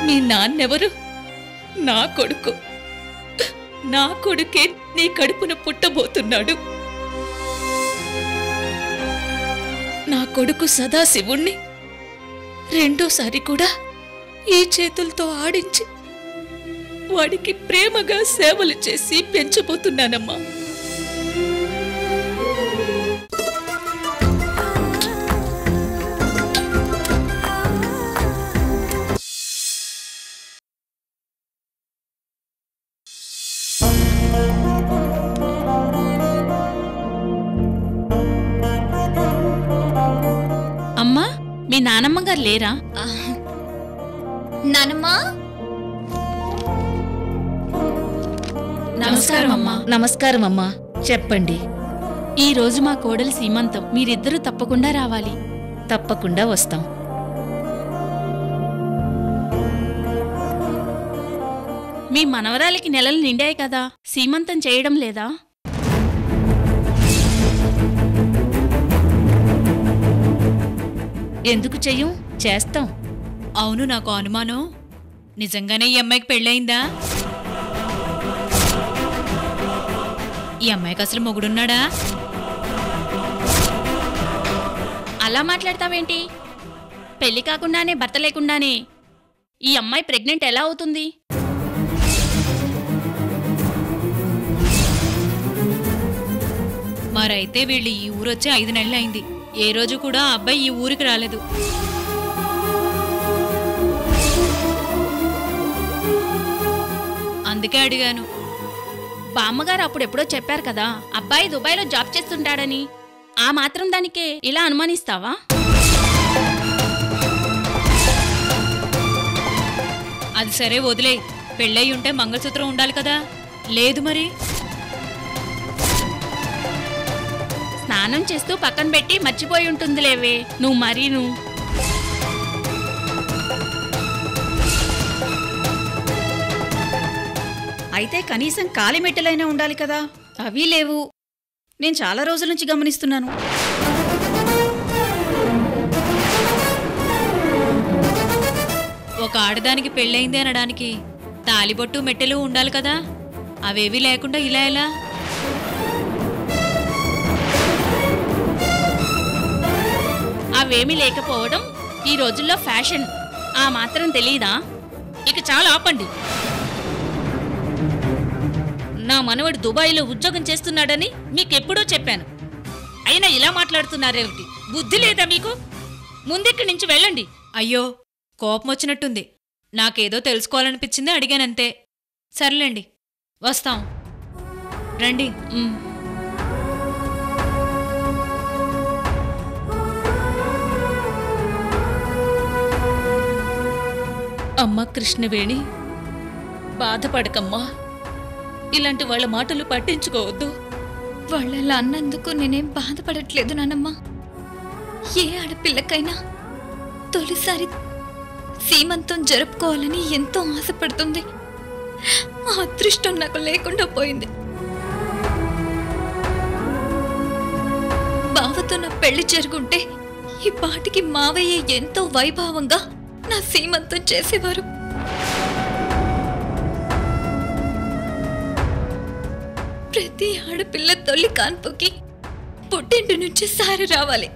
మీ నాన్నెవరు నా కొడుకు నా కొడుకే నీ కడుపున పుట్టబోతున్నాడు నా కొడుకు సదాశివుణ్ణి రెండోసారి కూడా ఈ చేతులతో ఆడించి వాడికి ప్రేమగా సేవలు చేసి పెంచబోతున్నానమ్మా అమ్మా మీ నానమ్మ గారు లేరా నానమ్మా నమస్కారం అమ్మా నమస్కారం అమ్మా చెప్పండి ఈ రోజు మా కోడలి సీమంతం మీరిద్దరూ తప్పకుండా రావాలి తప్పకుండా వస్తాం మీ మనవరాలికి నెలలు నిండాయి కదా సీమంతం చేయడం లేదా ఎందుకు చెయ్యం చేస్తాం అవును నాకు అనుమానం నిజంగానే ఈ అమ్మాయికి పెళ్ళయిందా ఈ అమ్మాయికి అసలు మొగుడున్నాడా అలా మాట్లాడతావేంటి పెళ్లి కాకుండానే భర్త లేకుండానే ఈ అమ్మాయి ప్రెగ్నెంట్ ఎలా అవుతుంది మరైతే వీళ్ళు ఈ ఊరొచ్చి ఐదు నెలలు అయింది ఏ రోజు కూడా ఆ అబ్బాయి ఈ ఊరికి రాలేదు అందుకే అడిగాను బామ్మగారు అప్పుడు ఎప్పుడో చెప్పారు కదా అబ్బాయి దుబాయ్లో జాబ్ చేస్తుంటాడని ఆ మాత్రం దానికే ఇలా అనుమానిస్తావా అది సరే వదిలే పెళ్ళయి ఉంటే మంగళసూత్రం ఉండాలి కదా లేదు మరి స్నానం చేస్తూ పక్కన పెట్టి మర్చిపోయి ఉంటుందిలేవే నువ్వు మరీను అయితే కనీసం కాలిమెట్టెలైనా ఉండాలి కదా అవి లేవు నేను చాలా రోజుల నుంచి గమనిస్తున్నాను ఒక ఆడదానికి పెళ్ళయింది అనడానికి తాలిబొట్టు మెట్టెలు ఉండాలి కదా అవేవి లేకుండా ఇలా ఎలా అవేమీ లేకపోవడం ఈ రోజుల్లో ఫ్యాషన్ ఆ మాత్రం తెలీదా ఇక చాలా ఆపండి నా మనవడు దుబాయ్లో ఉద్యోగం చేస్తున్నాడని మీకెప్పుడో చెప్పాను అయినా ఇలా మాట్లాడుతున్నారేమిటి బుద్ధి లేదా మీకు ముందిక్కడి నుంచి వెళ్ళండి అయ్యో కోపం వచ్చినట్టుంది నాకేదో తెలుసుకోవాలనిపించింది అడిగానంతే సర్లేండి వస్తాం రండి ఉమ్. అమ్మ కృష్ణవేణి బాధపడకమ్మా ఇలాంటి వాళ్ళ మాటలు పట్టించుకోవద్దు వాళ్ళలా అన్నందుకు నేనేం బాధపడట్లేదు నానమ్మ ఏ ఆడపిల్లకైనా తొలిసారి సీమంతం జరుపుకోవాలని ఎంతో ఆశపడుతుంది ఆ అదృష్టం నాకు లేకుండా పోయింది బావతో నా పెళ్లి జరుగుంటే ఈ పాటికి మావయ్య ఎంతో వైభవంగా నా సీమంతం చేసేవారు ప్రతి ఆడపిల్ల తొలి కాన్పుకి పుట్టింటి నుంచి సారి రావాలి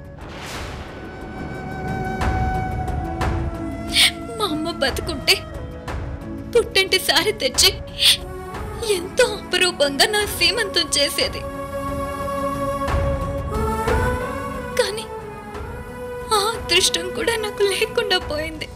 మా అమ్మ బతుకుంటే పుట్టింటి సారి తెచ్చి ఎంతో అపరూపంగా నా సీమంతం చేసేది కానీ ఆ అదృష్టం కూడా నాకు లేకుండా పోయింది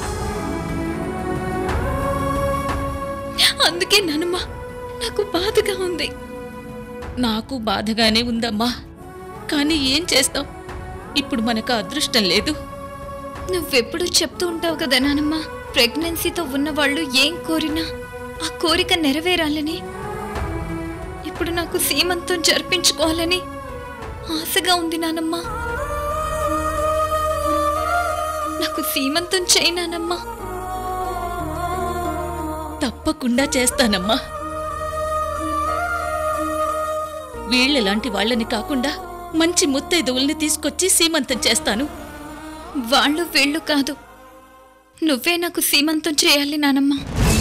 అందుకే ననుమ నాకు బాధగా ఉంది నాకు బాధగానే ఉందమ్మా కానీ ఏం చేస్తాం ఇప్పుడు మనకు అదృష్టం లేదు నువ్వెప్పుడు చెప్తూ ఉంటావు కదా నానమ్మ ప్రెగ్నెన్సీతో ఉన్నవాళ్ళు ఏం కోరినా ఆ కోరిక నెరవేరాలని ఇప్పుడు నాకు సీమంతం జరిపించుకోవాలని ఆశగా ఉంది నానమ్మ నాకు సీమంతం చేయి నానమ్మ తప్పకుండా చేస్తానమ్మా వీళ్ళలాంటి వాళ్ళని కాకుండా మంచి ముత్తైదువుల్ని తీసుకొచ్చి సీమంతం చేస్తాను వాళ్ళు వీళ్ళు కాదు నువ్వే నాకు సీమంతం చేయాలి నానమ్మ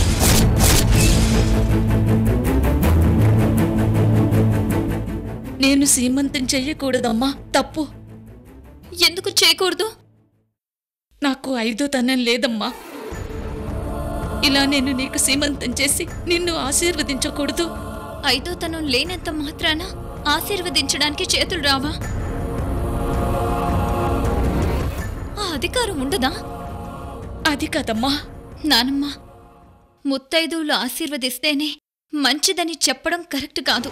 నేను సీమంతం చెయ్యకూడదమ్మా తప్పు ఎందుకు చేయకూడదు నాకు ఐదో తనం లేదమ్మా ఇలా నేను నీకు సీమంతం చేసి నిన్ను ఆశీర్వదించకూడదు ఐదో తనం లేనంత మాత్రాన ఆశీర్వదించడానికి చేతులు రావా ఆ అధికారం ఉండదా అది కదమ్మా నానమ్మ ముత్తైదువులు ఆశీర్వదిస్తేనే మంచిదని చెప్పడం కరెక్ట్ కాదు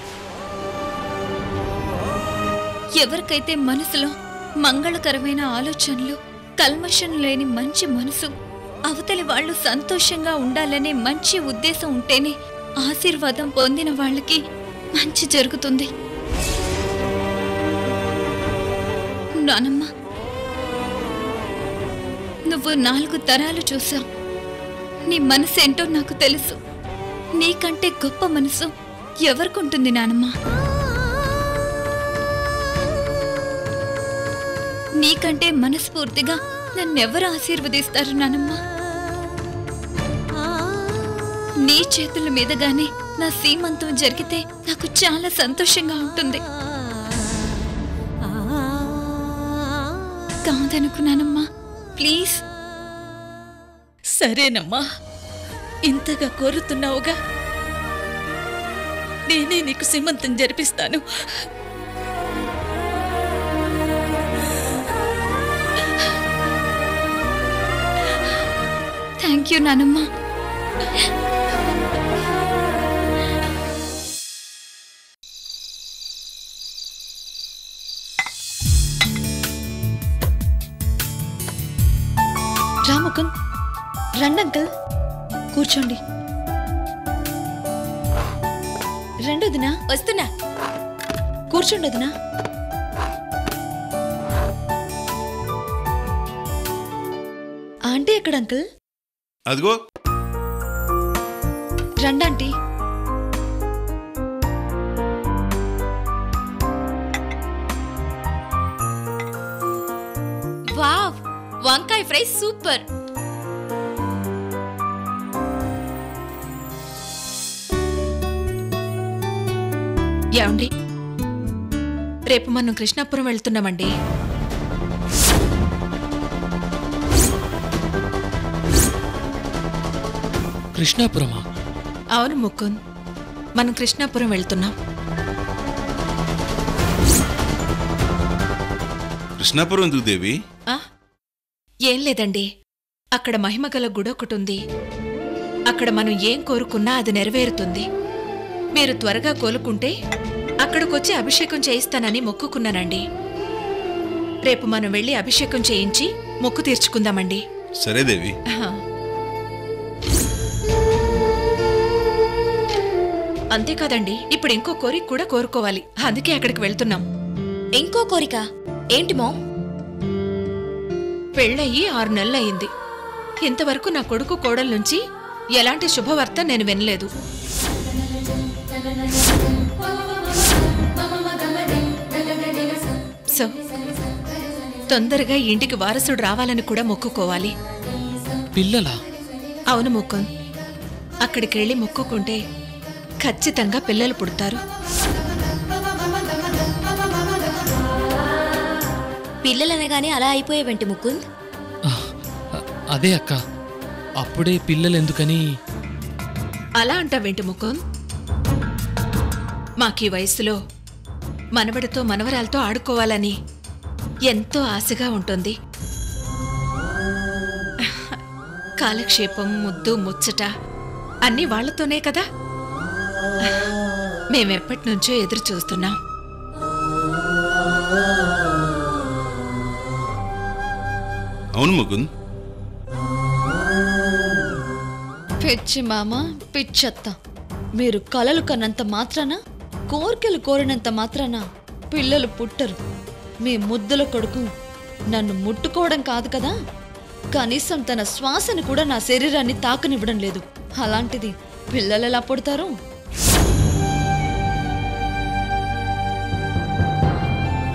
ఎవరికైతే మనసులో మంగళకరమైన ఆలోచనలు కల్మషం లేని మంచి మనసు అవతలి వాళ్ళు సంతోషంగా ఉండాలనే మంచి ఉద్దేశం ఉంటేనే ఆశీర్వాదం పొందిన వాళ్ళకి మంచి జరుగుతుంది నానమ్మ నువ్వు నాలుగు తరాలు చూసావు నీ మనసు ఏంటో నాకు తెలుసు నీకంటే గొప్ప మనసు ఎవరికుంటుంది నానమ్మ నీకంటే మనస్ఫూర్తిగా నన్నెవరు ఆశీర్వదిస్తారు నానమ్మ నీ చేతుల మీదగానే నా సీమంతం జరిగితే నాకు చాలా సంతోషంగా ఉంటుంది కాదనుకున్నానమ్మా ప్లీజ్ సరేనమ్మా ఇంతగా కోరుతున్నావుగా నేనే నీకు సీమంతం జరిపిస్తాను థ్యాంక్ యూ నానమ్మ రాముకున్ రండి అంకుల్ కూర్చోండి రండి వదినా వస్తున్నా కూర్చోండి వదినా ఆంటీ ఎక్కడ అంకుల్ అదిగో రండి ఆంటీ వావ్ వంకాయ ఫ్రై సూపర్ ఏమండి రేపు మనం కృష్ణాపురం వెళ్తున్నామండి కృష్ణాపురమా అవును ముకుంద్ మనం కృష్ణాపురం వెళ్తున్నాం కృష్ణాపురం ఎందుకు దేవి ఆ? ఏం లేదండి అక్కడ మహిమగల గుడి ఒకటి ఉంది అక్కడ మనం ఏం కోరుకున్నా అది నెరవేరుతుంది మీరు త్వరగా కోలుకుంటే అక్కడికొచ్చి అభిషేకం చేయిస్తానని మొక్కుకున్నానండి రేపు మనం వెళ్ళి అభిషేకం చేయించి మొక్కు తీర్చుకుందామండి సరే దేవి ఆహా. అంతేకాదండి ఇప్పుడు ఇంకో కోరిక కూడా కోరుకోవాలి అందుకే అక్కడికి వెళ్తున్నాం ఇంకో కోరిక ఏంటి మో పెళ్ళయి ఆరు నెలలయ్యింది ఇంతవరకు నా కొడుకు కోడల నుంచి ఎలాంటి శుభవార్త నేను వినలేదు సో తొందరగా ఇంటికి వారసుడు రావాలని కూడా మొక్కుకోవాలి పిల్లలా అవును ముకుంద్ అక్కడికి వెళ్ళి మొక్కుకుంటే ఖచ్చితంగా పిల్లలు పుడతారు పిల్లలనగానే అలా అయిపోయేవంటి ముకుంద్ ఆహ్, అ- అదే అక్క అప్పుడే పిల్లలు ఎందుకని అలా అంటావేంటి ముకుంద్ మాకీ వయసులో మనవడితో మనవరాలతో ఆడుకోవాలని ఎంతో ఆశగా ఉంటుంది కాలక్షేపం ముద్దు ముచ్చట అన్నీ వాళ్లతోనే కదా మేమెప్పటి నుంచో ఎదురు చూస్తున్నాం అవును ముకుంద్ పిచ్చి మామ పిచ్చత్త మీరు కలలు కన్నంత మాత్రాన కోరికలు కోరినంత మాత్రాన పిల్లలు పుట్టరు మీ ముద్దుల కొడుకు నన్ను ముట్టుకోవడం కాదు కదా కనీసం తన శ్వాసని కూడా నా శరీరాన్ని తాకనివ్వడం లేదు అలాంటిది పిల్లలు ఎలా పుడతారు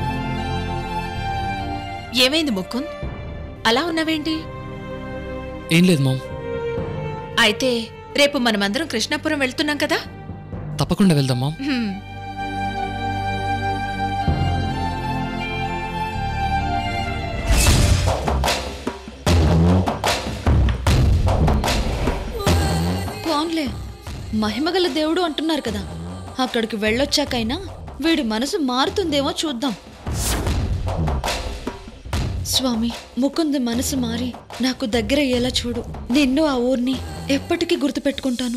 ఏమైంది ముకుంద్ అలా ఉన్నావేంటి ఏం లేదు మామ్ అయితే రేపు మనమందరం కృష్ణాపురం వెళ్తున్నాం కదా తప్పకుండా వెళ్దాం మామ్ హ్మ్. పోన్లే మహిమగల దేవుడు అంటున్నారు కదా అక్కడికి వెళ్ళొచ్చాకైనా వీడి మనసు మారుతుందేమో చూద్దాం స్వామి ముకుంది మనసు మారి నాకు దగ్గర అయ్యేలా చూడు నిన్ను ఆ ఊర్ని ఎప్పటికీ గుర్తుపెట్టుకుంటాను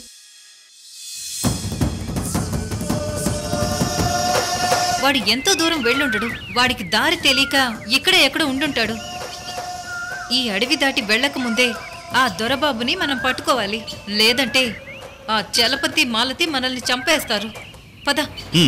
వాడు ఎంతో దూరం వెళ్ళుండడు వాడికి దారి తెలియక ఇక్కడే ఎక్కడ ఉండుంటాడు ఈ అడవి దాటి వెళ్ళక ముందే ఆ దొరబాబుని మనం పట్టుకోవాలి లేదంటే ఆ చలపతి మాలతి మనల్ని చంపేస్తారు పద ఉమ్,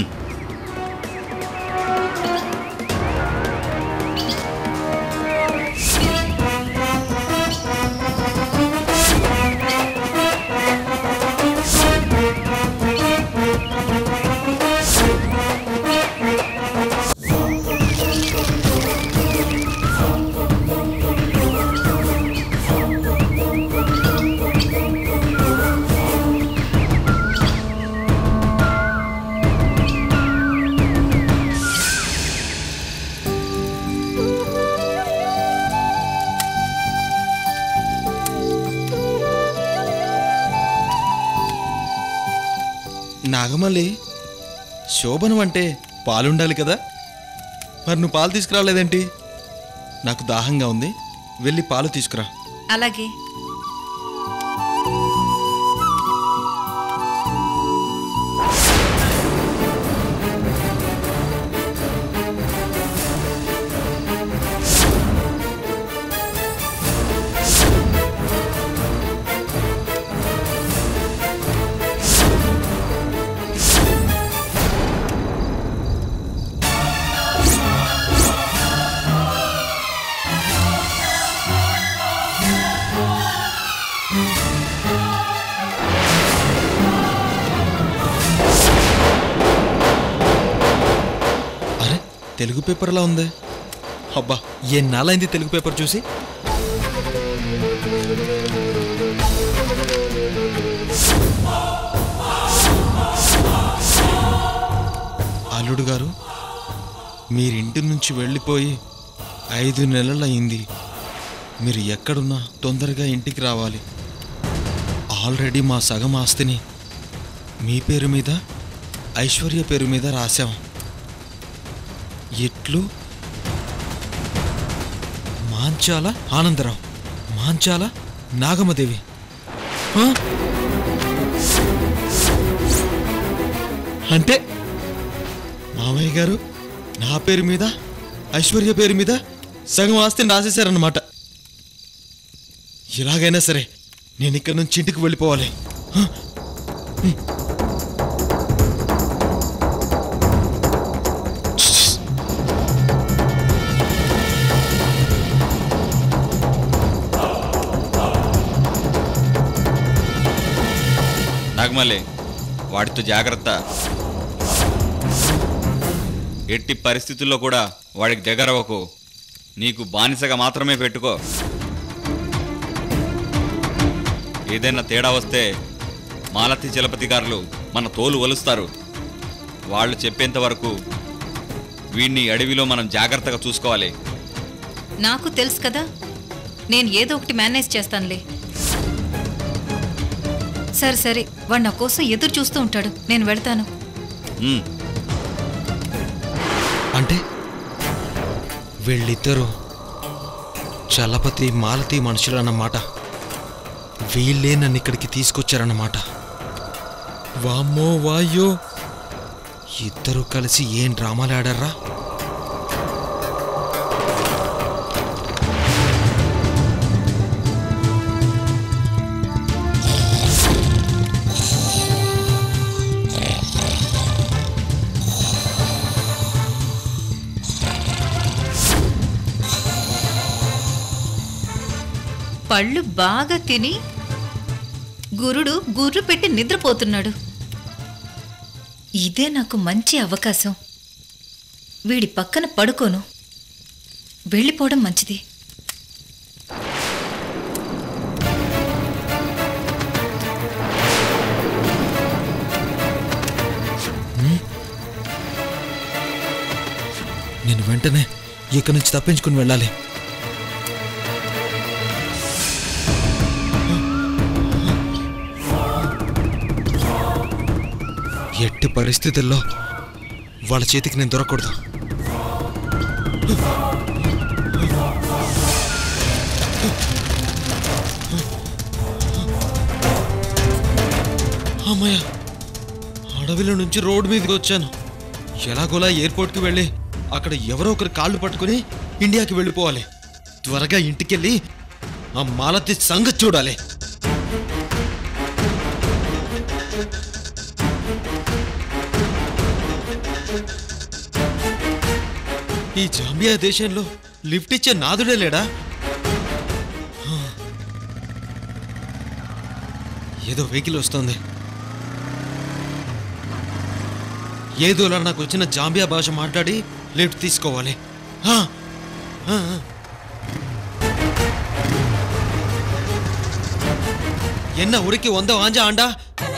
నాగమల్లి శోభనం అంటే పాలుండాలి కదా మరి నువ్వు పాలు తీసుకురాలేదేంటి నాకు దాహంగా ఉంది వెళ్ళి పాలు తీసుకురా అలాగే అరే తెలుగు పేపర్లా ఉంది అబ్బా ఎన్నాళ్ళైంది తెలుగు పేపర్ చూసి అల్లుడు గారు మీరింటి నుంచి వెళ్ళిపోయి ఐదు నెలలయ్యింది మీరు ఎక్కడున్నా తొందరగా ఇంటికి రావాలి ఆల్రెడీ మా సగం ఆస్తిని మీ పేరు మీద ఐశ్వర్య పేరు మీద రాశాం ఎట్లు మాంచాల ఆనందరావు మాంచాల నాగమదేవి ఆ? అంటే మామయ్య గారు నా పేరు మీద ఐశ్వర్య పేరు మీద సగం ఆస్తిని రాసేశారన్నమాట ఎలాగైనా సరే నేను ఇక్కడి నుంచి ఇంటికి వెళ్ళిపోవాలి ఆ? నాగమల్లి వాడితో జాగ్రత్త ఎట్టి పరిస్థితుల్లో కూడా వాడికి దగ్గరవ్వకు నీకు బానిసగా మాత్రమే పెట్టుకో ఏదైనా తేడా వస్తే మాలతి చలపతి గారులు మన తోలు ఒలుస్తారు వాళ్ళు చెప్పేంత వరకు వీడిని అడవిలో మనం జాగ్రత్తగా చూసుకోవాలి నాకు తెలుసు కదా నేను ఏదో ఒకటి మేనేజ్ చేస్తానులే సరే సరే వాడు నా కోసం ఎదురు చూస్తూ ఉంటాడు నేను వెళ్తాను ఉమ్. అంటే వీళ్ళిద్దరూ చలపతి మాలతి మనుషులు అన్నమాట వీళ్ళే నన్ను ఇక్కడికి తీసుకొచ్చారన్నమాట వామ్మో వాయ్యో ఇద్దరు కలిసి ఏం డ్రామాలు ఆడారా పళ్ళు బాగా తిని గురుడు గుర్రు పెట్టి నిద్రపోతున్నాడు ఇదే నాకు మంచి అవకాశం వీడి పక్కన పడుకోను వెళ్ళిపోవడం మంచిది వెంటనే ఇక్కడి నుంచి తప్పించుకుని వెళ్ళాలి ఎట్టి పరిస్థితుల్లో వాళ్ళ చేతికి నేను దొరకకూడదు అమ్మయ్య అడవిలో నుంచి రోడ్డు మీదకి వచ్చాను ఎలాగోలా ఎయిర్పోర్ట్కి వెళ్ళి అక్కడ ఎవరో ఒకరు కాళ్ళు పట్టుకుని ఇండియాకి వెళ్ళిపోవాలి త్వరగా ఇంటికెళ్ళి ఆ మాలతి సంగతి చూడాలి ఈ జాంబియా దేశంలో లిఫ్ట్ ఇచ్చే నాదుడే లేడా హా. ఏదో వెహికల్ వస్తుంది ఏదోలా నాకు వచ్చిన జాంబియా భాష మాట్లాడి లిఫ్ట్ తీసుకోవాలి హా. హా, హా. ఎన్న ఉరికి వంద వాంజా ఆండా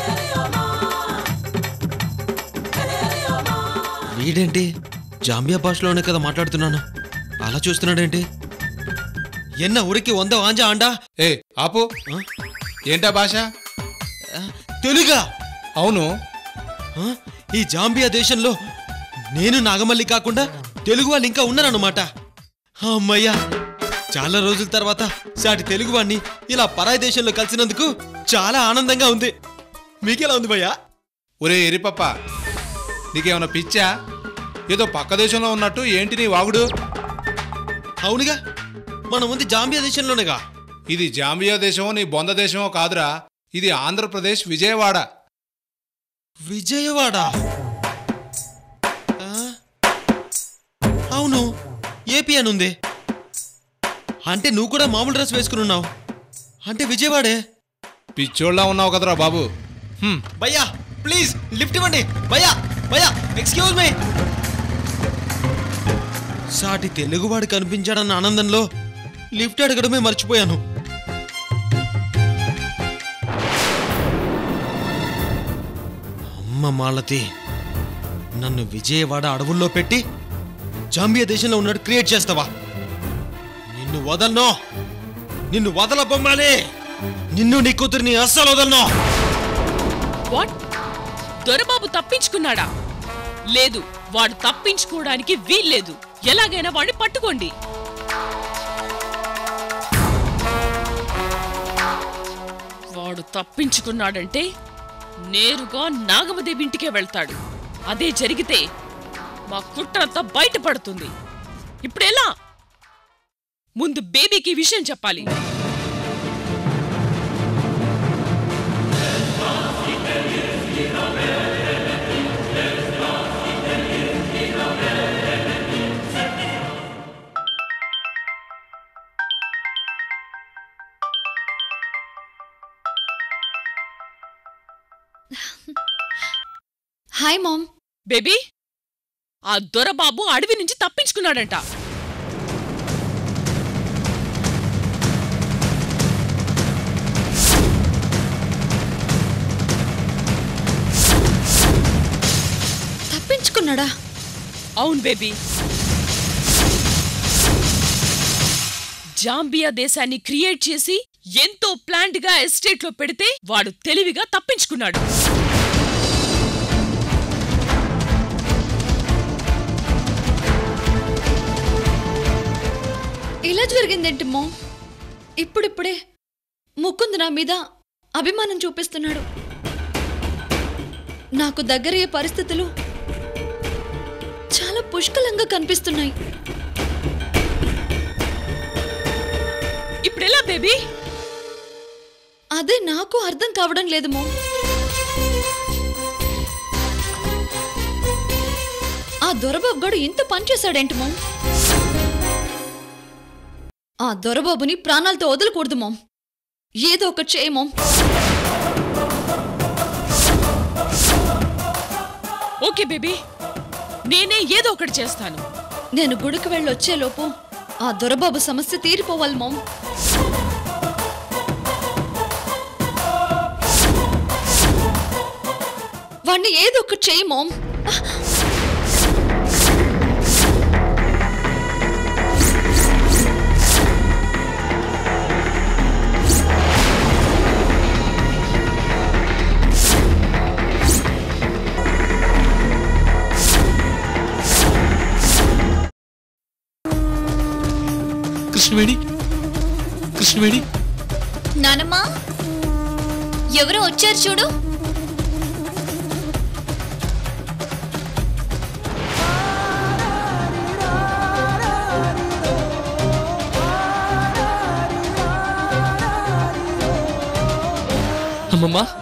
వీడేంటి జాంబియా భాషలోనే కదా మాట్లాడుతున్నాను అలా చూస్తున్నాడేంటి ఎన్న ఉరికి వంద వాంజా ఆండా ఏ ఆపు ఏంటా భాష తెలుగా అవును ఆ? ఈ జాంబియా దేశంలో నేను నాగమల్లి కాకుండా తెలుగు వాళ్ళు ఇంకా ఉన్నారన్నమాట అమ్మయ్యా చాలా రోజుల తర్వాత సాటి తెలుగు వాణ్ణి ఇలా పరాయి దేశంలో కలిసినందుకు చాలా ఆనందంగా ఉంది మీకెలా ఉంది భయ్యా ఒరే ఎరిపప్ప నీకేమైనా పిచ్చా ఏదో పక్క దేశంలో ఉన్నట్టు ఏంటి నీ వాగుడు అవునుగా మనం ఉంది జాంబియా దేశంలోనేగా ఇది జాంబియా దేశమో నీ బొంద దేశమో కాదురా ఇది ఆంధ్రప్రదేశ్ విజయవాడ విజయవాడ ఆ? అవును ఏపీ అని ఉంది అంటే నువ్వు కూడా మామూలు డ్రెస్ వేసుకుని ఉన్నావు అంటే విజయవాడే పిచ్చోళ్ళ ఉన్నావు కదరా బాబు హ్మ్. భయ్యా ప్లీజ్ లిఫ్ట్ ఇవ్వండి భయ్యా భయ్యా ఎక్స్క్యూజ్ మీ సాటి తెలుగువాడు కనిపించాడన్న ఆనందంలో లిఫ్ట్ అడగడమే మర్చిపోయాను అమ్మ మాలతి నన్ను విజయవాడ అడవుల్లో పెట్టి జాంబియా దేశంలో ఉన్నట్టు క్రియేట్ చేస్తావా నిన్ను వదలను నిన్ను వదల బొమ్మాలి నిన్ను నీ కూతురిని అస్సలు వదలను వాట్ దొరబాబు తప్పించుకున్నాడా లేదు వాడు తప్పించుకోవడానికి వీల్లేదు ఎలాగైనా వాడిని పట్టుకోండి వాడు తప్పించుకున్నాడంటే నేరుగా నాగమదేవి ఇంటికే వెళ్తాడు అదే జరిగితే మా కుట్రంతా బయటపడుతుంది ఇప్పుడెలా ముందు బేబీకి ఈ విషయం చెప్పాలి హాయ్ మామ్ బేబీ ఆ దొరబాబు అడవి నుంచి తప్పించుకున్నాడంట తప్పించుకున్నాడా అవును బేబీ జాంబియా దేశాన్ని క్రియేట్ చేసి ఎంతో ప్లాంట్ గా ఎస్టేట్ లో పెడితే వాడు తెలివిగా తప్పించుకున్నాడు ఇలా జరిగిందేంటి మో ఇప్పుడిప్పుడే ముకుంద్ నా మీద అభిమానం చూపిస్తున్నాడు నాకు దగ్గరయ్యే పరిస్థితులు చాలా పుష్కలంగా కనిపిస్తున్నాయి ఇప్పుడెలా బేబీ అదే నాకు అర్థం కావడం లేదు మో ఆ దొరబాబు గడు ఇంత పనిచేశాడేంటి మో ఆ దొరబాబుని ప్రాణాలతో వదలకూడదు మామ్ ఏదో ఒకటి చేయి మామ్ ఓకే బేబీ నేనే ఏదో ఒకటి చేస్తాను నేను గుడికి వెళ్ళి వచ్చేలోపు ఆ దొరబాబు సమస్య తీరిపోవాలి మామ్ వాణ్ణి ఏదో ఒకటి చేయి మామ్ కృష్ణవేణి కృష్ణవేణి నానమ్మా ఎవరో వచ్చారు చూడు అమ్మమ్మా